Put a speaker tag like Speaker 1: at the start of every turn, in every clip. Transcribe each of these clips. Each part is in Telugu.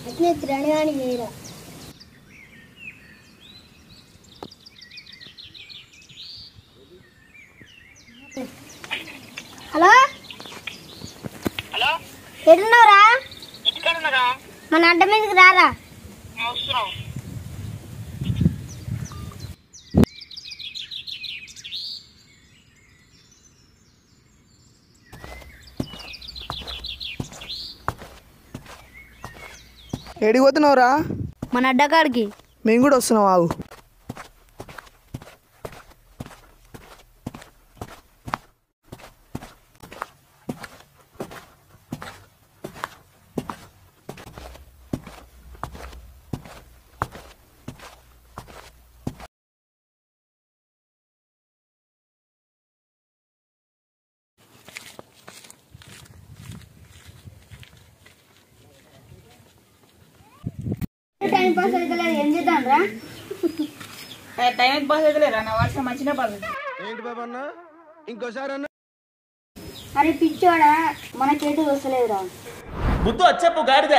Speaker 1: అట్లే త్రణగాని చేయరా హలో
Speaker 2: హలో
Speaker 1: ఎడున్నారా
Speaker 2: ఎక్కడ ఉన్నారా
Speaker 1: మన అడ్డ మీదకి రారా
Speaker 2: అవసరం
Speaker 3: ఏడికి పోతున్నావురా
Speaker 1: మన అడ్డకాడికి
Speaker 3: మేము కూడా వస్తున్నాం ఆగు
Speaker 1: టైం పాస్ అయితే ఏం చేద్దాం రా
Speaker 2: టైం పాస్ అయితే నా వర్షం మంచిగా పాస్
Speaker 1: అరే పిచ్చోడా మనకేటు వస్తలేదురా
Speaker 4: బుద్ధు వచ్చేపు గాడిదే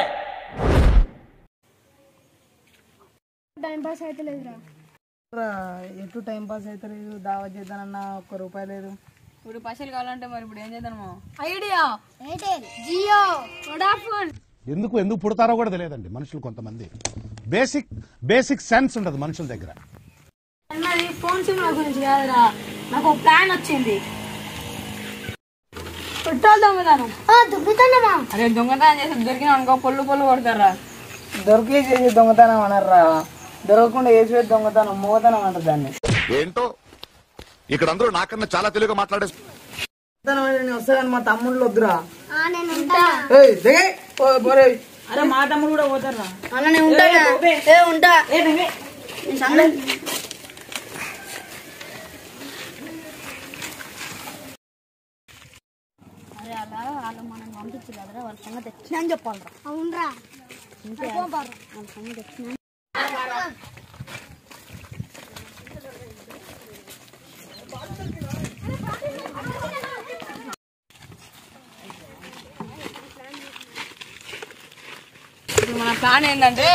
Speaker 1: టైం పాస్ అయితే లేదురా
Speaker 3: రా, ఎటు టైం పాస్ అయితే లేదు దావా చేద్దానన్నా ఒక్క రూపాయి లేదు
Speaker 2: ఇప్పుడు పైసలు కావాలంటే మరి ఇప్పుడు ఏం చేద్దాము
Speaker 1: ఐడియా ఎయిర్టెల్ జియో వడాఫోన్
Speaker 5: ఎందుకు ఎందుకు పుడతారో కూడా తెలియదండి మనుషులు కొంతమంది బేసిక్ బేసిక్ సెన్స్ ఉండదు మనుషుల దగ్గర
Speaker 2: అన్నది ఫోన్ సిమ్ గురించి కాదురా నాకు ఒక ప్లాన్ వచ్చింది పెట్రోల్ దొంగతనం
Speaker 1: దుబ్బుతున్నామా
Speaker 2: అరే దొంగతనం చేసి దొరికిన అనుకో పొల్లు పొల్లు కొడతారా
Speaker 3: దొరికే చేసే దొంగతనం అనర్రా దొరకకుండా చేసే దొంగతనం మూగతనం అంటారు దాన్ని
Speaker 6: ఏంటో ఇక్కడ అందరూ నాకన్నా చాలా తెలుగుగా మాట్లాడే
Speaker 3: దొంగతనం అంటే నేను వస్తా కానీ మా తమ్ముళ్ళు వద్దురా
Speaker 1: నేను ఉంటా
Speaker 3: ఏయ్, దిగేయ్. ఓ, పోరేయ్.
Speaker 2: అరే మా తమ్ముడు కూడా పోతారా
Speaker 1: అన్న నేను ఉంటా ఏ ఉంటా
Speaker 2: ఏ బెంగే
Speaker 1: నీ సంగతి అరే అలా వాళ్ళు మనం పంపించు కదరా వాళ్ళ సంగతి ఎట్లా అని చెప్పాలరా అవునరా వాళ్ళ సంగతి ఎట్లా
Speaker 2: ఇప్పుడు మన ప్లాన్ ఏంటంటే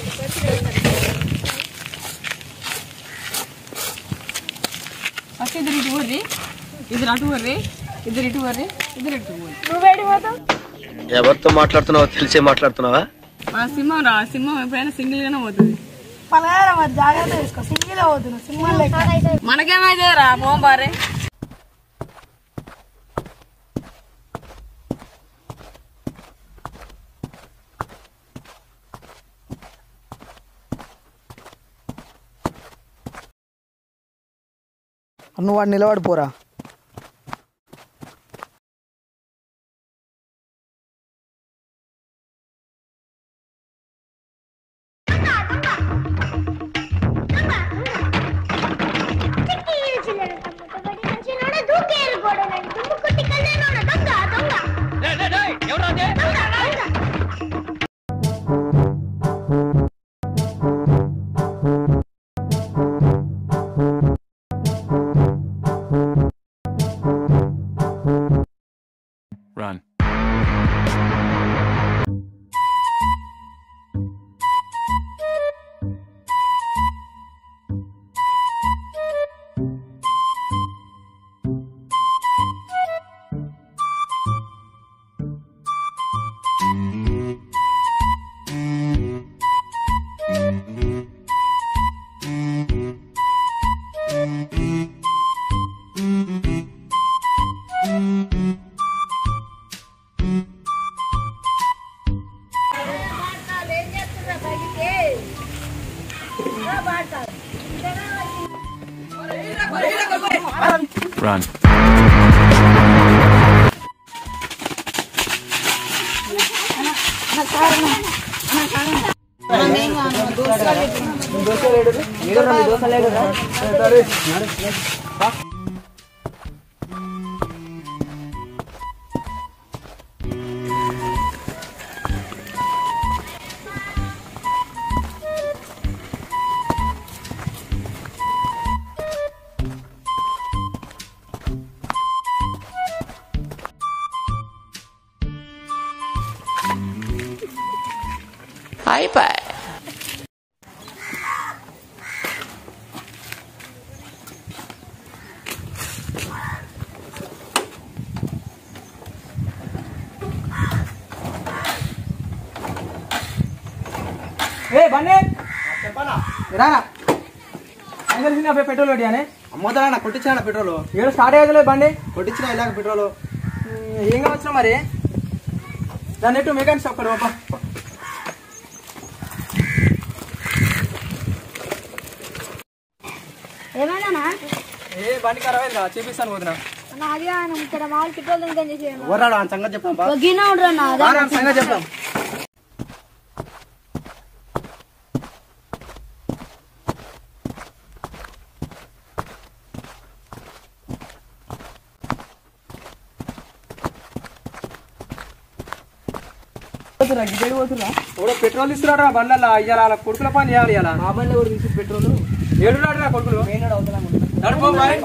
Speaker 2: ఫస్ట్ ఇద్దరు ఇటు ఊర్రి ఇద్దరు అటు ఊర్రి ఇద్దరు ఇటు ఊర్రి ఇద్దరు ఇటు ఊర్రి
Speaker 7: ఎవరితో మాట్లాడుతున్నావో తెలిసే మాట్లాడుతున్నావా
Speaker 2: మన సింహం రా సింహం ఎప్పుడైనా సింగిల్ గానే పోతుంది
Speaker 3: పలారా మరి జాగ్రత్త తీసుకో సింగిల్ అవుతున్నా సింహం లెక్క
Speaker 2: మనకేమైతే రా పోం బారే
Speaker 3: నువ్వు వాడు నిలబడిపోరా
Speaker 4: Run. Run.
Speaker 3: ఏ బండి రారా తెలిసింది అబ్బాయి పెట్రోల్ కొట్టియానే
Speaker 8: అమ్మోదరా కొట్టించిన పెట్రోల్
Speaker 3: ఏడు స్టార్ట్ అయ్యేదిలే బండి
Speaker 8: కొట్టించిన ఇలాగ పెట్రోల్
Speaker 3: ఏం కావచ్చు మరి దాన్ని ఎటు మెకానిక్ షాప్ కదా బాబా
Speaker 1: ఏమైనా
Speaker 3: ఏ బండి ఖరాబ్ అయిందా చేపిస్తాను వదిన
Speaker 1: నాది ఆయన ఇక్కడ మామూలు పెట్రోల్ ఇంకా చేసి
Speaker 8: ఎవరాడు ఆ సంగతి చెప్తాం బా
Speaker 1: గిన్నె ఉండరా నా
Speaker 8: రారా, ఆ సంగతి చెప్తాం
Speaker 3: ఇప్పుడు పెట్రోల్ ఇస్తున్నారా బండ్ల ఇయ్యాల వాళ్ళ కొడుకుల పని చేయాలి ఇలా మా బండి ఎవరు తీసి పెట్రోల్ ఏడు రా కొడుకులు నడుపు మరి.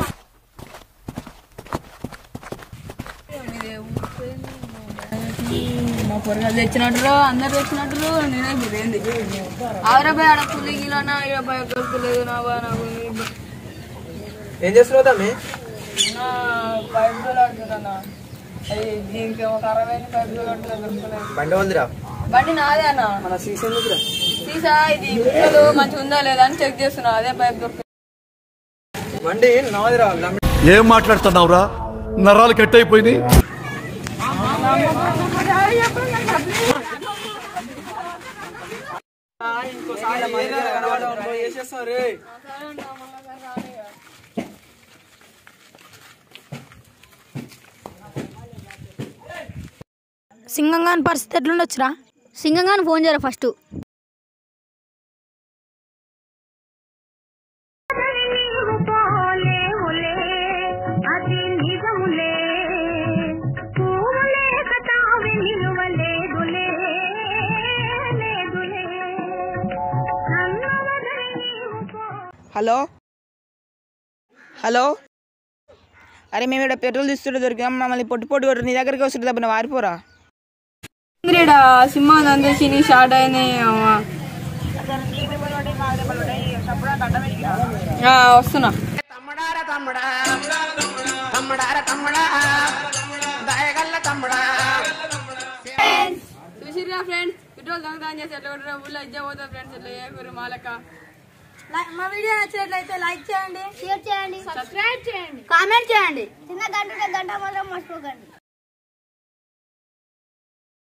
Speaker 2: మా పొరగా తెచ్చినట్టు అందరు తెచ్చినట్టు నేనే బిర్యానీ ఆరభై ఆడ పులి గిలోనా ఇరవై దొరకలేదు నా బా నాకు
Speaker 3: ఏం చేస్తున్నావు తమ్మి
Speaker 2: నా పైపు డోలు ఆడుతున్నా అది దీనికి ఒక అరవై పైపు డోలు ఆడుతున్నా దొరకలేదు
Speaker 8: బండి ఉందిరా
Speaker 2: బండి నాదే అన్న
Speaker 3: మన సీసీ ఎందుకురా
Speaker 2: సీసా ఇది పిల్లలు మంచిగా ఉందా లేదా అని చెక్ చేస్తున్నా అదే పైప్ దొరకలేదు
Speaker 3: బండి నాదిరా
Speaker 6: ఏం మాట్లాడుతున్నావురా నరాలు కట్ అయిపోయింది
Speaker 1: సింగంగాని పరిస్థితి ఎట్లుండొచ్చురా సింగంగాని ఫోన్ చేయరా ఫస్ట్
Speaker 3: హలో హలో అరే మేము ఇక్కడ పెట్రోల్ తీస్తుంటే దొరికాం మమ్మల్ని పొట్టు పొట్టు కొట్టు నీ దగ్గరికి వస్తుంటే తప్ప వారిపోరా
Speaker 2: ఇంద్రిడ సినిమా అందరికి నీ షార్ట్ అయినాయి అవ్వ. ఆ, వస్తున్నా చూసిరా ఫ్రెండ్స్ పెట్రోల్ దొంగతనం చేసి ఎట్లా కొట్టరా ఊళ్ళో ఇజ్జ పోతా ఫ్రెండ్స్ ఎట్లా చేయకూరు మాలక
Speaker 1: మా వీడియో నచ్చినట్లయితే లైక్ చేయండి షేర్ చేయండి సబ్స్క్రైబ్ చేయండి కామెంట్ చేయండి చిన్న గంట గంట మాత్రం మర్చిపోకండి